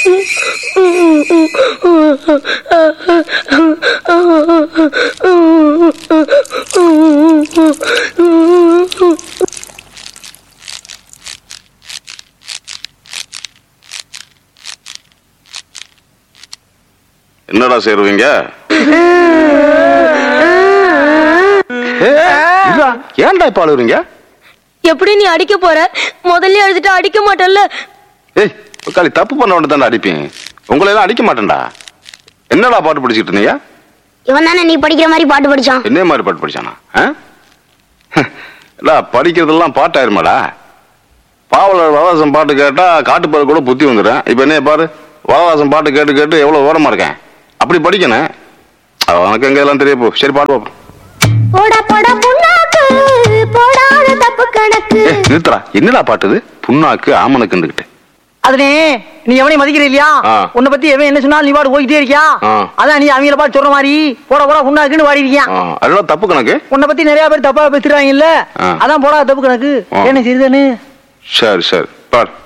என்னடா சேருவீங்க ஏன்டா இப்ப அழுகுறீங்க எப்படி நீ அடிக்க போற முதல்ல எழுதிட்டு அடிக்க மாட்டல்ல ஏய் உக்காளி தப்பு பண்ண வேண்டிய தானே அடிப்பேன் உங்களை எல்லாம் அடிக்க மாட்டேன்டா என்னடா பாட்டு படிச்சுட்டு இருந்தீங்க இவன் தானே நீ படிக்கிற மாதிரி பாட்டு படிச்சான் என்ன மாதிரி பாட்டு படிச்சானா ஆ? இல்ல படிக்கிறதெல்லாம் பாட்டாயிருமாடா பாவலர் வரவாசம் பாட்டு கேட்டா காட்டுப்பாரு கூட புத்தி வந்துடும் இப்ப என்ன பாரு வரவாசம் பாட்டு கேட்டு கேட்டு எவ்வளவு ஓரமா இருக்கேன் அப்படி படிக்கணும் உனக்கு எங்க எல்லாம் தெரிய போ சரி பாட்டு பாப்போம் போடா போடா புண்ணாக்கு போடாத தப்பு கணக்கு ஏ நிறுத்தடா என்னடா பாட்டு இது புண்ணாக்கு ஆமனுக்குண்டுகிட்டு அதுனே நீ எவனையும் மதிக்கிற இல்லையா ஆ. உன்னை பத்தி எவன் என்ன சொன்னாலும் நீ பாட்டு போய்கிட்டே இருக்கியா ஆ. அதான் நீ அவங்கள பாட்டு சொல்ற மாதிரி போட போட புண்ணாக்குன்னு வாடி இருக்கியா ஆ, அதெல்லாம் தப்பு கணக்கு உன்னை பத்தி நிறைய பேர் தப்பா பேசுறாங்க இல்ல ஆ. அதான் போடாத தப்பு கணக்கு ஆ. என்ன சரிதானு சரி சரி பாரு